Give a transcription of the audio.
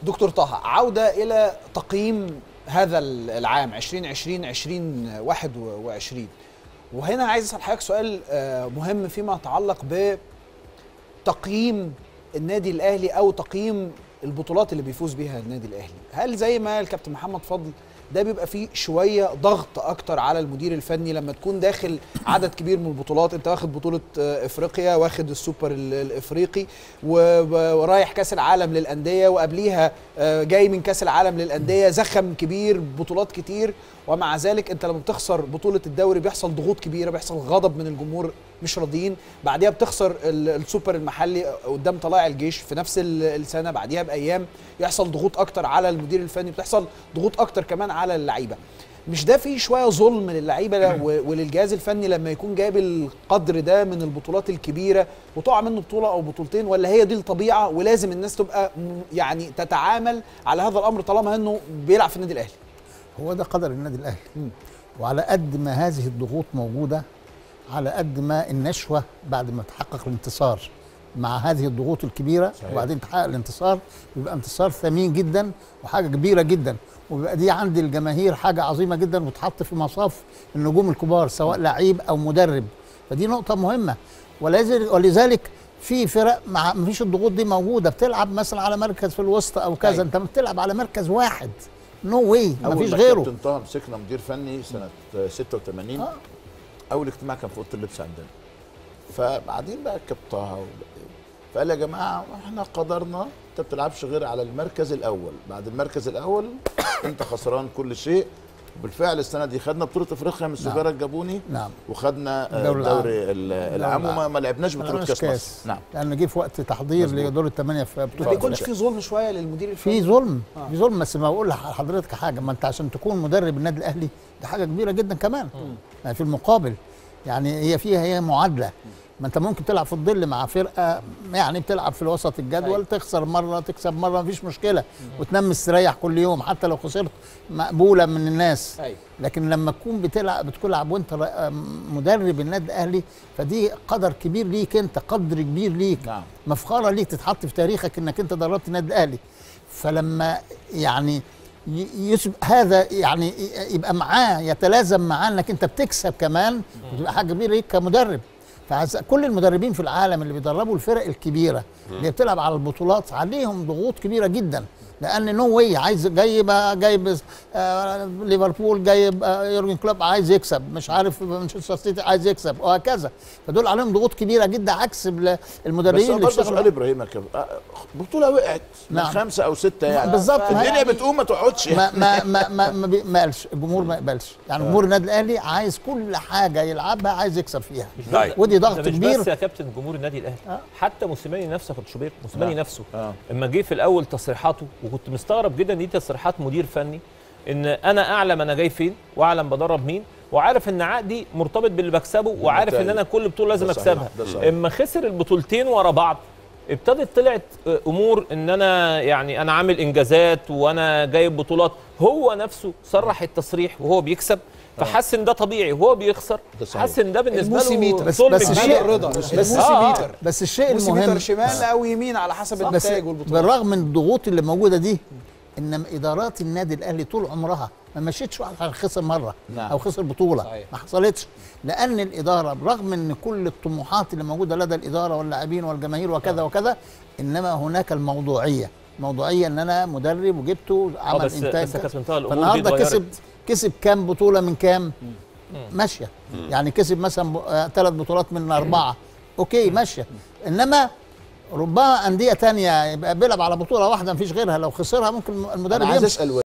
دكتور طه عودة إلى تقييم هذا العام 2020 2021 وهنا عايز أسأل حضرتك سؤال آه، مهم فيما يتعلق بتقييم النادي الأهلي أو تقييم البطولات اللي بيفوز بيها النادي الأهلي هل زي ما الكابتن محمد فضل ده بيبقى فيه شويه ضغط اكتر على المدير الفني لما تكون داخل عدد كبير من البطولات انت واخد بطوله آه، افريقيا واخد السوبر ال- الافريقي و- ورايح كاس العالم للانديه وقبليها آه، جاي من كاس العالم للانديه زخم كبير بطولات كتير ومع ذلك انت لما بتخسر بطوله الدوري بيحصل ضغوط كبيره بيحصل غضب من الجمهور مش راضيين بعديها بتخسر ال- السوبر المحلي قدام طلائع الجيش في نفس ال- السنه بعديها بايام يحصل ضغوط اكتر على المدير الفني بتحصل ضغوط اكتر كمان على اللعيبه مش ده فيه شويه ظلم للعيبه و- وللجهاز الفني لما يكون جايب القدر ده من البطولات الكبيره وتقع منه بطوله او بطولتين ولا هي دي الطبيعه ولازم الناس تبقى م- يعني تتعامل على هذا الامر طالما انه بيلعب في النادي الاهلي هو ده قدر النادي الاهلي مم. وعلى قد ما هذه الضغوط موجوده على قد ما النشوه بعد ما تحقق الانتصار مع هذه الضغوط الكبيره صحيح. وبعدين تحقق الانتصار بيبقى انتصار ثمين جدا وحاجه كبيره جدا وبيبقى دي عند الجماهير حاجه عظيمه جدا وتحط في مصاف النجوم الكبار سواء لعيب او مدرب فدي نقطه مهمه ولذلك ولذلك في فرق مع مفيش الضغوط دي موجوده بتلعب مثلا على مركز في الوسط او كذا أيوة. انت بتلعب على مركز واحد نو واي اول مفيش ما غيره كابتن طه مسكنا مدير فني سنه 86 آه. اول اجتماع كان في اوضه اللبس عندنا فبعدين بقى الكابتن طه و- فقال يا جماعه احنا قدرنا انت ما بتلعبش غير على المركز الاول بعد المركز الاول انت خسران كل شيء بالفعل السنه دي خدنا بطوله افريقيا من السجاره الجابوني نعم وخدنا آه، الدوري العام. الدوري ال- العام وما ما لعبناش ما بطوله عملناش كاس مصر نعم لان جه في وقت تحضير مظبوط. لدور الثمانيه في ما بطوله بيكونش أفريقيا. في ظلم شويه للمدير الفني في ظلم آه. في ظلم بس ما بقول لحضرتك حاجه ما انت عشان تكون مدرب النادي الاهلي دي حاجه كبيره جدا كمان يعني في المقابل يعني هي فيها هي معادله ما انت ممكن تلعب في الظل مع فرقه يعني بتلعب في الوسط الجدول أيوة. تخسر مره تكسب مره مفيش مشكله وتنام مستريح كل يوم حتى لو خسرت مقبوله من الناس ايوه لكن لما تكون بتلعب بتلعب وانت ر- مدرب النادي الاهلي فدي قدر كبير ليك انت قدر كبير ليك نعم مفخره ليك تتحط في تاريخك انك انت دربت النادي الاهلي فلما يعني ي- يسب هذا يعني ي- يبقى معاه يتلازم معاه انك انت بتكسب كمان وتبقى حاجه كبيره ليك كمدرب فكل المدربين في العالم اللي بيدربوا الفرق الكبيره اللي بتلعب على البطولات عليهم ضغوط كبيره جدا لان نو واي عايز جايب جايب آه ليفربول جايب آه يورجن كلوب عايز يكسب مش عارف مانشستر سيتي عايز يكسب وهكذا فدول عليهم ضغوط كبيره جدا عكس ال- بس المدربين هو اللي برضه بيشتغلوا سؤال ابراهيم يا كابتن آه، بطوله وقعت من نعم. خمسه او سته يعني بالظبط الدنيا يعني بتقوم ما تقعدش ما ما ما ما, ما, بي- ما قالش الجمهور ما يقبلش يعني جمهور النادي الاهلي عايز كل حاجه يلعبها عايز يكسب فيها طيب. ودي ضغط ده مش كبير بس يا كابتن جمهور النادي الاهلي آه. حتى موسيماني نفسه يا كابتن شوبير موسيماني آه. نفسه اه اما جه في الاول تصريحاته وكنت مستغرب جدا دي تصريحات مدير فني ان انا اعلم انا جاي فين واعلم بدرب مين وعارف ان عقدي مرتبط باللي بكسبه وعارف ان انا كل بطوله لازم ده صحيح، اكسبها ده صحيح. اما خسر البطولتين ورا بعض ابتدت طلعت آه، امور ان انا يعني انا عامل انجازات وانا جايب بطولات هو نفسه صرح التصريح وهو بيكسب فحس ان ده طبيعي وهو بيخسر ده صحيح. حس ان ده بالنسبه له الموسيميتر. بس- ظلم بس كبير. الشيء- الرضا بس- بس آه. ميتر بس الشيء موسيميتر المهم شمال او يمين على حسب بس النتائج والبطولات بالرغم من الضغوط اللي موجوده دي ان ادارات النادي الاهلي طول عمرها ما مشيتش واحد عشان خسر مره نعم. او خسر بطوله صحيح. ما حصلتش لان الاداره برغم ان كل الطموحات اللي موجوده لدى الاداره واللاعبين والجماهير وكذا وكذا انما هناك الموضوعيه موضوعيه ان انا مدرب وجبته اه عمل بس انتاج بس يا كابتن طه الامور دي فالنهارده اتغيرت. كسب كسب كام بطوله من كام ماشيه يعني كسب مثلا ثلاث بطولات من اربعه اوكي ماشيه انما ربما انديه تانية يبقى بيلعب على بطوله واحده مفيش غيرها لو خسرها ممكن المدرب انا عايز يمشي اسال